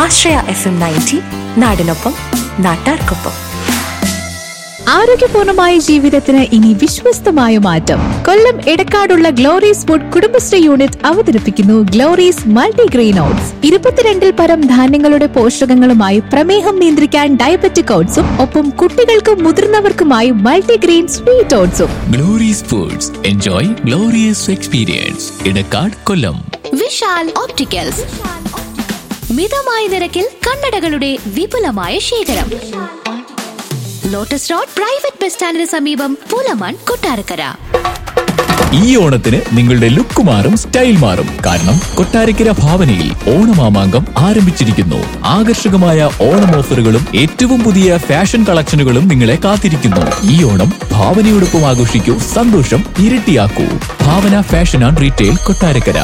ആശ്രയ F M ninety നാടിനൊപ്പം നാട്ടാർക്കൊപ്പം ആരോഗ്യപൂർണമായ ജീവിതത്തിന് ഇനി വിശ്വസ്തമായ മാറ്റം കൊല്ലം എടക്കാടുള്ള ഗ്ലോറീസ് ഫുഡ് കുടുംബശ്രീ യൂണിറ്റ് അവതരിപ്പിക്കുന്നു ഗ്ലോറീസ് മൾട്ടിഗ്രെയിൻ ഓട്സ് ഇരുപത്തിരണ്ടിൽ പരം ധാന്യങ്ങളുടെ പോഷകങ്ങളുമായി പ്രമേഹം നിയന്ത്രിക്കാൻ ഡയബറ്റിക് ഓട്സും ഒപ്പം കുട്ടികൾക്കും മുതിർന്നവർക്കുമായി മൾട്ടിഗ്രെയിൻ സ്വീറ്റ് ഓട്സും Glory's foods enjoy glorious experience Edakkad Kollam Vishal opticals മിതമായ നിരക്കിൽ കണ്ണടകളുടെ വിപുലമായ ശേഖരം ലോട്ടസ് റോഡ് പ്രൈവറ്റ് ബസ് സ്റ്റാൻഡിന് സമീപം പൂലമാൻ കൊട്ടാരക്കര ഈ ഓണത്തിന് നിങ്ങളുടെ ലുക്ക് മാറും സ്റ്റൈൽ മാറും കാരണം കൊട്ടാരക്കര ഭാവനയിൽ ഓണമാമാങ്കം ആരംഭിച്ചിരിക്കുന്നു ആകർഷകമായ ഓണം ഓഫറുകളും ഏറ്റവും പുതിയ ഫാഷൻ കളക്ഷനുകളും നിങ്ങളെ കാത്തിരിക്കുന്നു ഈ ഓണം ഭാവനയോടൊപ്പം ആഘോഷിക്കൂ സന്തോഷം ഇരട്ടിയാക്കൂ Bhavana fashion and retail Kottarakkara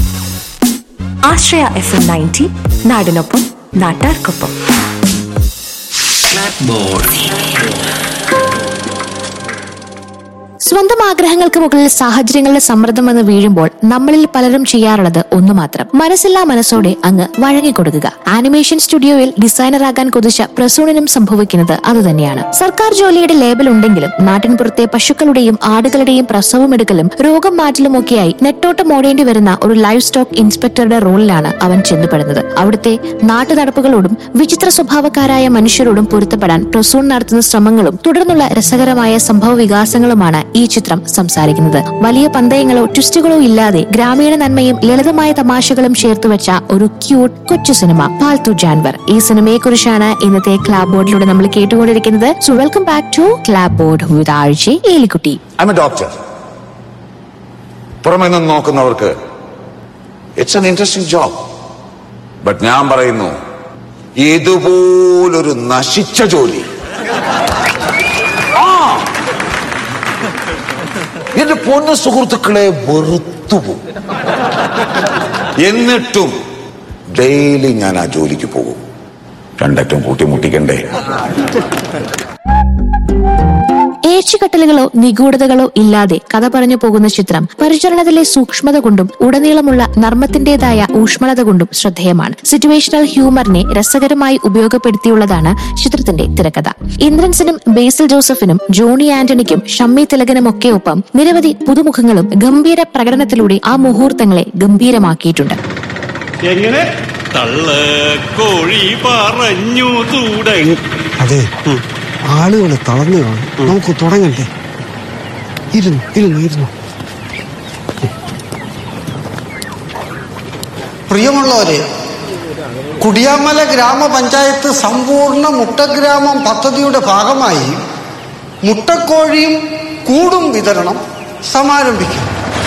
Ashraya F M ninety നാടിനൊപ്പം നാട്ടാർക്കൊപ്പം സ്വന്തം ആഗ്രഹങ്ങൾക്ക് മുകളിൽ സാഹചര്യങ്ങളുടെ സമ്മർദ്ദം വന്ന് വീഴുമ്പോൾ നമ്മളിൽ പലരും ചെയ്യാറുള്ളത് ഒന്നു മാത്രം മനസ്സില്ലാ മനസ്സോടെ അങ്ങ് വഴങ്ങിക്കൊടുക്കുക ആനിമേഷൻ സ്റ്റുഡിയോയിൽ ഡിസൈനറാകാൻ കൊതിച്ച പ്രസൂണിനും സംഭവിക്കുന്നത് അതുതന്നെയാണ് സർക്കാർ ജോലിയുടെ ലേബൽ ഉണ്ടെങ്കിലും നാട്ടിൻപുറത്തെ പശുക്കളുടെയും ആടുകളുടെയും പ്രസവം എടുക്കലും രോഗം മാറ്റലും ഒക്കെയായി നെട്ടോട്ടം ഓടേണ്ടി വരുന്ന ഒരു ലൈഫ് സ്റ്റോക്ക് ഇൻസ്പെക്ടറുടെ റോളിലാണ് അവൻ ചെന്നുപെടുന്നത് അവിടുത്തെ നാട്ടു നടപ്പുകളോടും വിചിത്ര സ്വഭാവക്കാരായ മനുഷ്യരോടും പൊരുത്തപ്പെടാൻ പ്രസൂൺ നടത്തുന്ന ശ്രമങ്ങളും തുടർന്നുള്ള രസകരമായ സംഭവ വികാസങ്ങളുമാണ് ഈ ചിത്രം സംസാരിക്കുന്നത് വലിയ പന്തയങ്ങളോ ട്വിസ്റ്റുകളോ ഇല്ലാതെ ഗ്രാമീണ നന്മയും ലളിതമായ തമാശകളും ചേർത്തുവെച്ച ഒരു ക്യൂട്ട് കൊച്ചു സിനിമ പാൽത്തു ജാൻവർ ഈ സിനിമയെ കുറിച്ചാണ് ഇന്നത്തെ ക്ലാബ് ബോർഡിലൂടെ നമ്മൾ കേട്ടുകൊണ്ടിരിക്കുന്നത് so welcome back to club board with ആഴ്ച ഏലിക്കുട്ടി ഐ എ ഡോക്ടർ പുറമെ നിന്ന് നോക്കുന്നവർക്ക് it's an interesting job but ഞാൻ പറയുന്നു ഇതുപോലൊരു നശിച്ച ജോലി ആ! എന്റെ പൊന്ന സുഹൃത്തുക്കളെ വെറുത്തുപോകും എന്നിട്ടും ഡെയിലി ഞാൻ ആ ജോലിക്ക് പോകും രണ്ടറ്റം കൂട്ടിമുട്ടിക്കണ്ടേ ഏച്ചുകെട്ടലുകളോ നിഗൂഢതകളോ ഇല്ലാതെ കഥ പറഞ്ഞു പോകുന്ന ചിത്രം പരിചരണത്തിലെ സൂക്ഷ്മത കൊണ്ടും ഉടനീളമുള്ള നർമ്മത്തിന്റേതായ ഊഷ്മളത കൊണ്ടും ശ്രദ്ധേയമാണ് സിറ്റുവേഷണൽ ഹ്യൂമറിനെ രസകരമായി ഉപയോഗപ്പെടുത്തിയുള്ളതാണ് ചിത്രത്തിന്റെ തിരക്കഥ ഇന്ദ്രൻസിനും ബേസിൽ ജോസഫിനും ജോണി ആന്റണിക്കും ഷമ്മി തിലകനും ഒക്കെ ഒപ്പം നിരവധി പുതുമുഖങ്ങളും ഗംഭീര പ്രകടനത്തിലൂടെ ആ മുഹൂർത്തങ്ങളെ ഗംഭീരമാക്കിയിട്ടുണ്ട് എങ്ങനെ തള്ള കോഴി പറഞ്ഞു തുടങ്ങി അതെ ആളുകൾ തളർന്നു കാണും നമുക്ക് തുടങ്ങണ്ടേ ഇരുന്നു ഇരുന്നു ഇരുന്നു പ്രിയമുള്ളവരെ കുടിയാമല ഗ്രാമപഞ്ചായത്ത് സമ്പൂർണ്ണ മുട്ടഗ്രാമം പദ്ധതിയുടെ ഭാഗമായി മുട്ടക്കോഴിയും കൂടും വിതരണം സമാരംഭിക്കും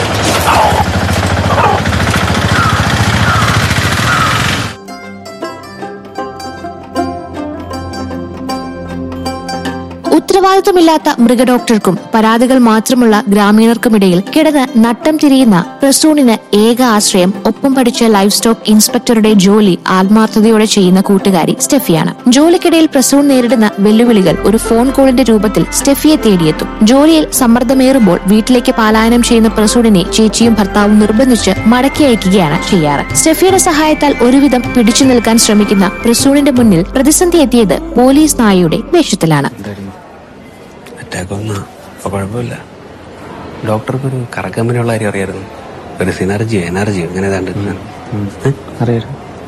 ഉത്തരവാദിത്തമില്ലാത്ത മൃഗഡോക്ടർക്കും പരാതികൾ മാത്രമുള്ള ഗ്രാമീണർക്കുമിടയിൽ കിടന്ന് നട്ടം തിരിയുന്ന പ്രസൂണിന് ഏക ആശ്രയം ഒപ്പം പഠിച്ച ലൈഫ് സ്റ്റോക്ക് ഇൻസ്പെക്ടറുടെ ജോലി ആത്മാർത്ഥതയോടെ ചെയ്യുന്ന കൂട്ടുകാരി സ്റ്റെഫിയാണ് ജോലിക്കിടയിൽ പ്രസൂൺ നേരിടുന്ന വെല്ലുവിളികൾ ഒരു ഫോൺ കോളിന്റെ രൂപത്തിൽ സ്റ്റെഫിയെ തേടിയെത്തും ജോലിയിൽ സമ്മർദ്ദമേറുമ്പോൾ വീട്ടിലേക്ക് പലായനം ചെയ്യുന്ന പ്രസൂണിനെ ചേച്ചിയും ഭർത്താവും നിർബന്ധിച്ച് മടക്കി അയക്കുകയാണ് ചെയ്യാറ് സ്റ്റെഫിയുടെ സഹായത്താൽ ഒരുവിധം പിടിച്ചു നിൽക്കാൻ ശ്രമിക്കുന്ന പ്രസൂണിന്റെ മുന്നിൽ പ്രതിസന്ധി എത്തിയത് പോലീസ് നായയുടെ വേഷത്തിലാണ് അറ്റാക്ക് വന്നാ അപ്പൊ കുഴപ്പമില്ല ഡോക്ടർക്ക് ഒരു കറക്കമ്പനിയുള്ള കാര്യം അറിയായിരുന്നു ഒരു സിനർജി എനർജി അങ്ങനെ ഏതാണ്ട് അറിയായിരുന്നു